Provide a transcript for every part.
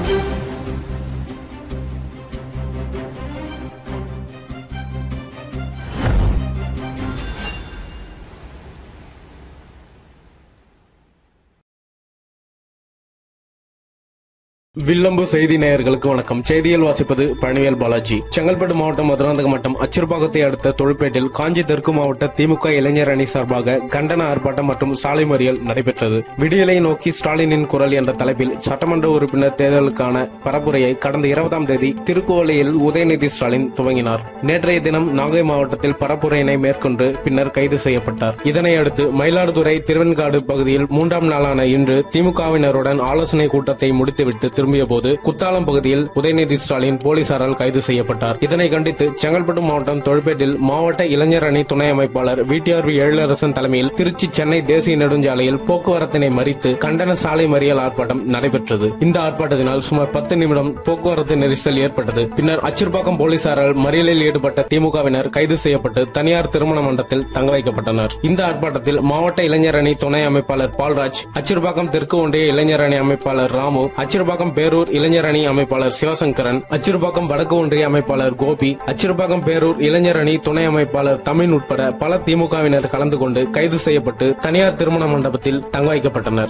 வில்லம்பு செய்தி நேயர்களுக்கு வணக்கம் செய்தியில் வாசிப்பது பழனிவேல் பாலாஜி செங்கல்பட்டு மாவட்டம் மதுராந்தகம் வட்டம் அச்சிறுபாக்கத்தை அடுத்த தொழிற்பேட்டில் காஞ்சி தெற்கு மாவட்ட திமுக இளைஞர் அணி சார்பாக கண்டன ஆர்ப்பாட்டம் மற்றும் சாலை மறியல் நடைபெற்றது விடியலை நோக்கி ஸ்டாலினின் குரல் என்ற தலைப்பில் சட்டமன்ற உறுப்பினர் தேர்தலுக்கான பரப்புரையை கடந்த இருபதாம் தேதி திருக்குவளையில் உதயநிதி ஸ்டாலின் துவங்கினார் நேற்றைய தினம் நாகை மாவட்டத்தில் பரப்புரையினை மேற்கொண்டு பின்னர் கைது செய்யப்பட்டார் இதனை அடுத்து மயிலாடுதுறை திருவெண்காடு பகுதியில் மூன்றாம் நாளான இன்று திமுகவினருடன் ஆலோசனை கூட்டத்தை முடித்துவிட்டு திரும்பிய போது குத்தாலம் பகுதியில் உதயநிதி ஸ்டாலின் போலீசாரால் கைது செய்யப்பட்டார் இதனை கண்டித்து செங்கல்பட்டு மாவட்டம் தொழிற்பேட்டில் மாவட்ட இளைஞர் அணி துணை அமைப்பாளர் விடிஆர்வி எழிலரசன் தலைமையில் திருச்சி சென்னை தேசிய நெடுஞ்சாலையில் போக்குவரத்தினை மறித்து கண்டன சாலை மறியல் ஆர்ப்பாட்டம் நடைபெற்றது இந்த ஆர்ப்பாட்டத்தினால் சுமார் பத்து நிமிடம் போக்குவரத்து நெரிசல் ஏற்பட்டது பின்னர் அச்சிறுபாக்கம் போலீசாரால் மறியலில் ஈடுபட்ட திமுகவினர் கைது செய்யப்பட்டு தனியார் திருமண மண்டபத்தில் தங்க வைக்கப்பட்டனர் இந்த ஆர்ப்பாட்டத்தில் மாவட்ட இளைஞர் அணி துணை அமைப்பாளர் பால்ராஜ் அச்சிறுபாக்கம் தெற்கு ஒன்றிய இளைஞர் அணி அமைப்பாளர் ராமு அச்சிறுபாக்கம் பேரூர் இளைஞர் அணி அமைப்பாளர் சிவசங்கரன் அச்சிறுபாக்கம் வடக்கு ஒன்றிய அமைப்பாளர் கோபி அச்சிறுபாக்கம் பேரூர் இளைஞர் அணி துணை அமைப்பாளர் தமிழ் உட்பட பல திமுகவினர் கலந்து கொண்டு கைது செய்யப்பட்டு தனியார் திருமண மண்டபத்தில் தங்க வைக்கப்பட்டனர்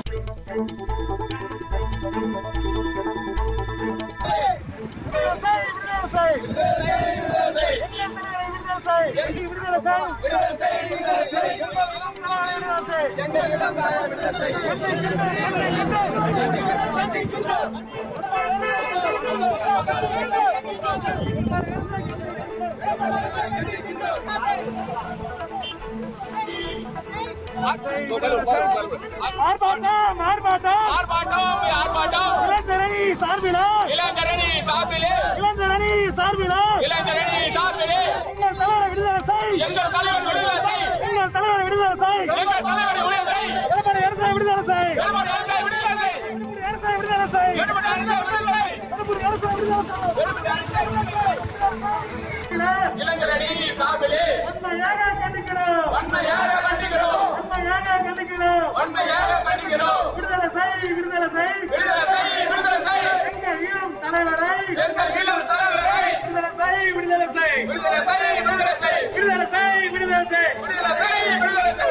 ஆர்ப்பாட்டம் ஆர்ப்பாட்டம் ஆர்ப்பாட்டம் ஆர்ப்பாட்டம் இளைஞரணி சார்பிலா இளைஞரணி சார்பிலே இளைஞரணி சார்பிலா இளைஞரணி சார்பிலே எங்கள் தலைவரை விடுதலை செய் எங்கள் தலைவர் விடுதலை செய் எங்கள் தலைவரை விடுதலை செய் எங்கள் தலைவரை விடுதலை செய் எடப்பாடி அரசை விடுதலை செய் எடப்பாடி அரசை விடுதலை செய் அரசை விடுதலை செய் எடப்பாடி அரசை விடுதலை செய் எடப்பாடி அரசை விடுதலை செய் எடப்பாடி அரசை விடுதலை செய் இளைஞரணி சார்பிலே உண்மையாக கண்டிக்கிறோம் வன்மையாக கண்டிக்கிறோம் உண்மையாக கண்டிக்கிறோம் வன்மையாக கண்டிக்கிறோம் விடுதலை செய் விடுதலை செய் விடுதலை செய் விடுதலை செய் எங்கள் ஈழம் தலைவரை எங்கள் இளம் தலைவரை விடுதலை செய் விடுதலை செய் விடுதலை செய் விடுதலை செய் விடுதலை செய் விடுதலை செய் விடுதலை செய் விடுதலை செய்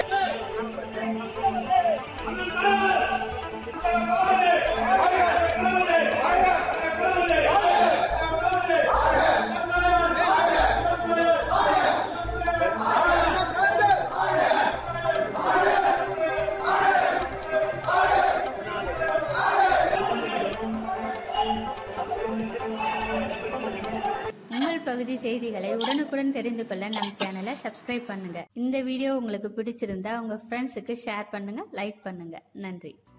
உங்கள் பகுதி செய்திகளை உடனுக்குடன் தெரிந்து கொள்ள நம் சேனலை சப்ஸ்கிரைப் பண்ணுங்க இந்த வீடியோ உங்களுக்கு பிடிச்சிருந்தா உங்க ஃப்ரெண்ட்ஸுக்கு ஷேர் பண்ணுங்க லைக் பண்ணுங்க நன்றி